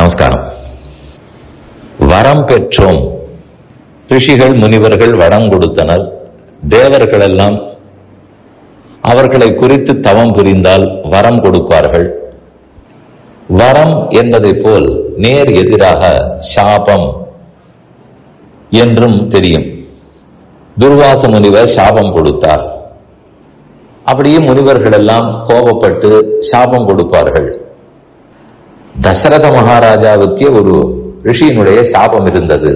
நமஸ்காரம் வரம் பெற்றோம் ரிஷிகள் முனிவர்கள் வரம் கொடுத்தனர் தேவர்கள் எல்லாம் அவர்களை குறித்து தவம் புரிந்தால் வரம் கொடுப்பார்கள் வரம் என்பதை போல் நேர் எதிராக சாபம் என்றும் தெரியும் துர்வாச முனிவர் சாபம் கொடுத்தார் அப்படியே முனிவர்கள் எல்லாம் கோபப்பட்டு சாபம் கொடுப்பார்கள் தசரத மகாராஜாவுக்கே ஒரு ரிஷியினுடைய சாபம் இருந்தது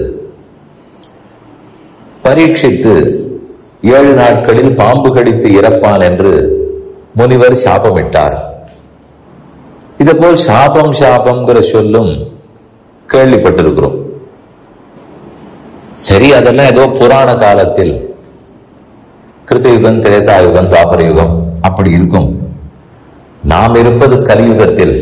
பரீட்சித்து ஏழு நாட்களில் பாம்பு கடித்து இறப்பான் என்று முனிவர் சாபமிட்டார் இதுபோல் சாபம் சாபம்ங்கிற சொல்லும் கேள்விப்பட்டிருக்கிறோம் சரி அதெல்லாம் ஏதோ புராண காலத்தில் கிருத்தயுகம் திரேதாயுகம் துவாபர யுகம் அப்படி இருக்கும் நாம் இருப்பது கலியுகத்தில்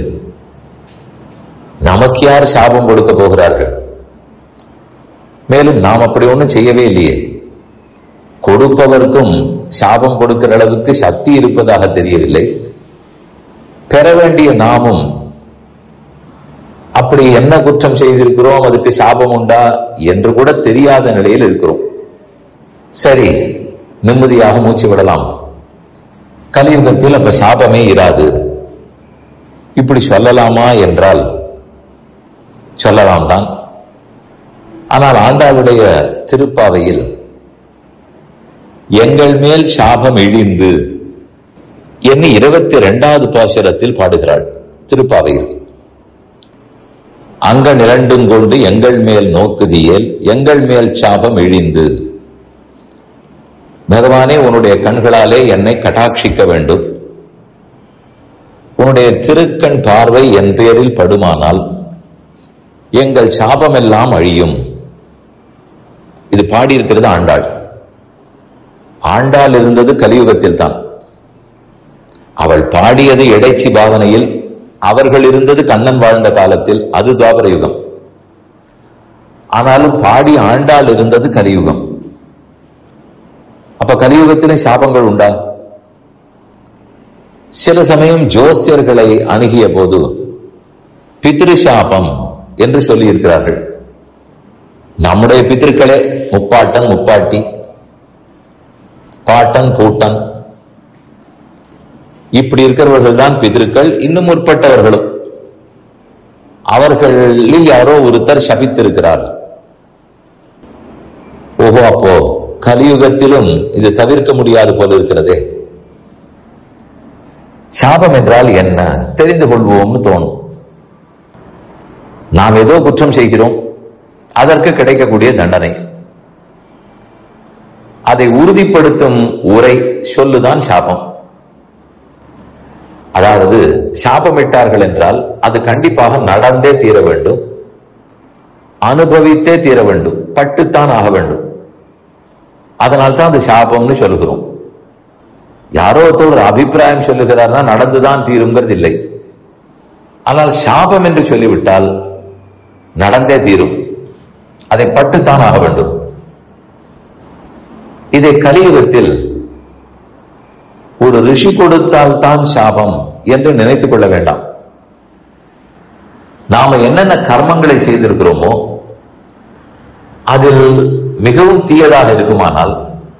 நமக்கு யார் சாபம் கொடுக்க போகிறார்கள் மேலும் நாம் அப்படி ஒன்றும் செய்யவே இல்லையே கொடுப்பவர்க்கும் சாபம் கொடுக்கிற அளவுக்கு சக்தி இருப்பதாக தெரியவில்லை பெற வேண்டிய நாமும் அப்படி என்ன குற்றம் செய்திருக்கிறோம் அதுக்கு சாபம் உண்டா என்று கூட தெரியாத நிலையில் இருக்கிறோம் சரி நிம்மதியாக மூச்சு விடலாம் கலியுகத்தில் அப்ப சாபமே இராது இப்படி சொல்லலாமா என்றால் சொல்லலாம் தான் ஆனால் ஆண்டாளுடைய திருப்பாவையில் எங்கள் மேல் சாபம் இழிந்து என்று இருபத்தி இரண்டாவது பாசுரத்தில் பாடுகிறாள் திருப்பாவையில் அங்க நிரண்டும் கொண்டு எங்கள் மேல் நோக்குதியேல் எங்கள் மேல் சாபம் இழிந்து பகவானே உன்னுடைய கண்களாலே என்னை கட்டாட்சிக்க வேண்டும் உன்னுடைய திருக்கண் பார்வை என் பேரில் படுமானால் எங்கள் சாபமெல்லாம் அழியும் இது பாடியிருக்கிறது ஆண்டாள் ஆண்டாள் இருந்தது கலியுகத்தில் தான் அவள் பாடியது இடைச்சி பாவனையில் அவர்கள் இருந்தது கண்ணன் வாழ்ந்த காலத்தில் அது துவாபர யுகம் ஆனாலும் பாடி ஆண்டாள் இருந்தது கலியுகம் அப்ப கலியுகத்திலும் சாபங்கள் உண்டா சில சமயம் ஜோசியர்களை அணுகிய போது பித்ருசாபம் என்று சொல்லி இருக்கிறார்கள் நம்முடைய பித்திருக்களே முப்பாட்டன் முப்பாட்டி பாட்டன் பூட்டன் இப்படி இருக்கிறவர்கள் தான் பிதிருக்கள் இன்னும் முற்பட்டவர்களும் அவர்களில் யாரோ ஒருத்தர் சபித்திருக்கிறார் ஓஹோ அப்போ கலியுகத்திலும் இது தவிர்க்க முடியாது போல இருக்கிறதே சாபம் என்றால் என்ன தெரிந்து கொள்வோம்னு தோணும் நாம் ஏதோ குற்றம் செய்கிறோம் அதற்கு கிடைக்கக்கூடிய தண்டனை அதை உறுதிப்படுத்தும் உரை சொல்லுதான் சாபம் அதாவது சாபமிட்டார்கள் என்றால் அது கண்டிப்பாக நடந்தே தீர வேண்டும் அனுபவித்தே தீர வேண்டும் பட்டுத்தான் ஆக வேண்டும் அதனால் தான் அது சாபம்னு சொல்லுகிறோம் யாரோ ஒருத்தர் ஒரு அபிப்பிராயம் சொல்லுகிறார்னா நடந்துதான் தீருங்கிறது இல்லை ஆனால் சாபம் என்று சொல்லிவிட்டால் நடந்தே தீரும் அதை பட்டுத்தான் ஆக வேண்டும் இதை கலியுகத்தில் ஒரு ரிஷி கொடுத்தால் தான் சாபம் என்று நினைத்துக் கொள்ள வேண்டாம் நாம என்னென்ன கர்மங்களை செய்திருக்கிறோமோ அதில் மிகவும் தீயதாக இருக்குமானால்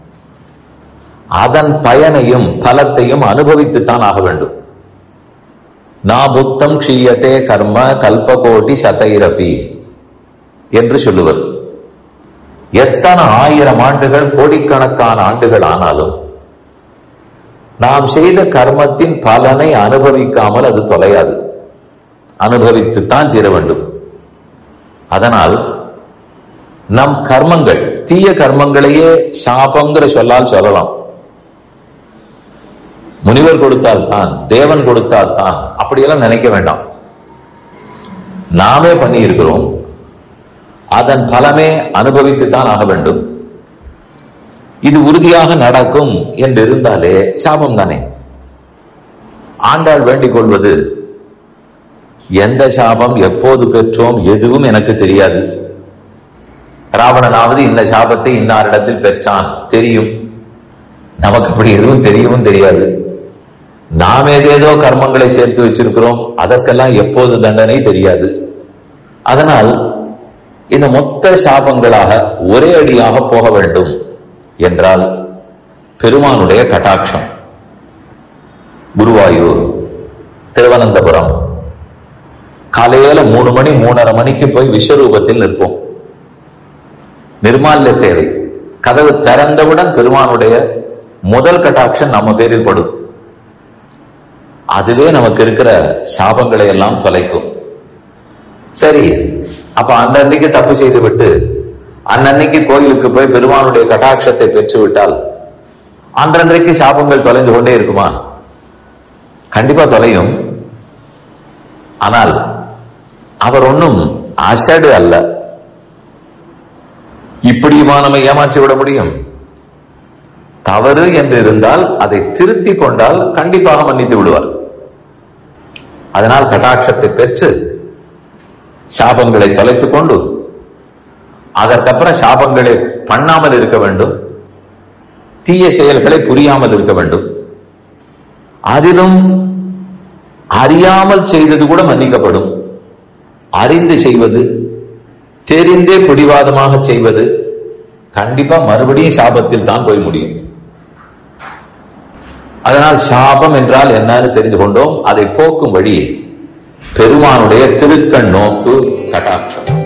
அதன் பயனையும் பலத்தையும் அனுபவித்துத்தான் ஆக வேண்டும் நாபுத்தம் க்ஷீயத்தே கர்ம கல்பகோட்டி சதைரபி என்று சொல்லுவர் எத்தனை ஆயிரம் ஆண்டுகள் கோடிக்கணக்கான ஆண்டுகள் ஆனாலும் நாம் செய்த கர்மத்தின் பலனை அனுபவிக்காமல் அது தொலையாது அனுபவித்துத்தான் தீர வேண்டும் அதனால் நம் கர்மங்கள் தீய கர்மங்களையே சாபங்கிற சொல்லால் சொல்லலாம் முனிவர் கொடுத்தால் தான் தேவன் கொடுத்தால் தான் அப்படியெல்லாம் நினைக்க வேண்டாம் நாமே பண்ணி இருக்கிறோம் அதன் பலமே அனுபவித்துத்தான் ஆக வேண்டும் இது உறுதியாக நடக்கும் என்று இருந்தாலே சாபம் தானே ஆண்டாள் வேண்டிக் கொள்வது எந்த சாபம் எப்போது பெற்றோம் எதுவும் எனக்கு தெரியாது ராவணனாவது இந்த சாபத்தை இன்னாரிடத்தில் பெற்றான் தெரியும் நமக்கு அப்படி எதுவும் தெரியவும் தெரியாது நாம் ஏதேதோ கர்மங்களை சேர்த்து வச்சிருக்கிறோம் அதற்கெல்லாம் எப்போது தண்டனை தெரியாது அதனால் இந்த மொத்த சாபங்களாக ஒரே அடியாக போக வேண்டும் என்றால் பெருமானுடைய கட்டாட்சம் குருவாயூர் திருவனந்தபுரம் காலையில மூணு மணி மூணரை மணிக்கு போய் விஸ்வரூபத்தில் நிற்போம் நிர்மால்ய சேவை கதவு திறந்தவுடன் பெருமானுடைய முதல் கட்டாட்சம் நம்ம பேரில் படும் அதுவே நமக்கு இருக்கிற சாபங்களை எல்லாம் தொலைக்கும் சரி அப்ப அன்னன்னைக்கு தப்பு செய்து விட்டு அன்னன்னைக்கு கோயிலுக்கு போய் பெருமானுடைய கட்டாட்சத்தை பெற்று விட்டால் அன்றன்றைக்கு சாபங்கள் தொலைந்து கொண்டே இருக்குமா கண்டிப்பா தொலையும் ஆனால் அவர் ஒன்றும் அசடு அல்ல இப்படியுமா நம்ம ஏமாற்றி விட முடியும் தவறு என்று இருந்தால் அதை திருத்தி கொண்டால் கண்டிப்பாக மன்னித்து விடுவார் அதனால் கட்டாட்சத்தை பெற்று சாபங்களை தொலைத்துக் கொண்டு அதற்கப்புறம் சாபங்களை பண்ணாமல் இருக்க வேண்டும் தீய செயல்களை புரியாமல் இருக்க வேண்டும் அதிலும் அறியாமல் செய்தது கூட மன்னிக்கப்படும் அறிந்து செய்வது தெரிந்தே பிடிவாதமாக செய்வது கண்டிப்பா மறுபடியும் சாபத்தில் தான் போய் முடியும் அதனால் சாபம் என்றால் என்னன்னு தெரிந்து கொண்டோம் அதை போக்கும் வழியே பெருமானுடைய திருக்கண் நோக்கு கட்டாட்சம்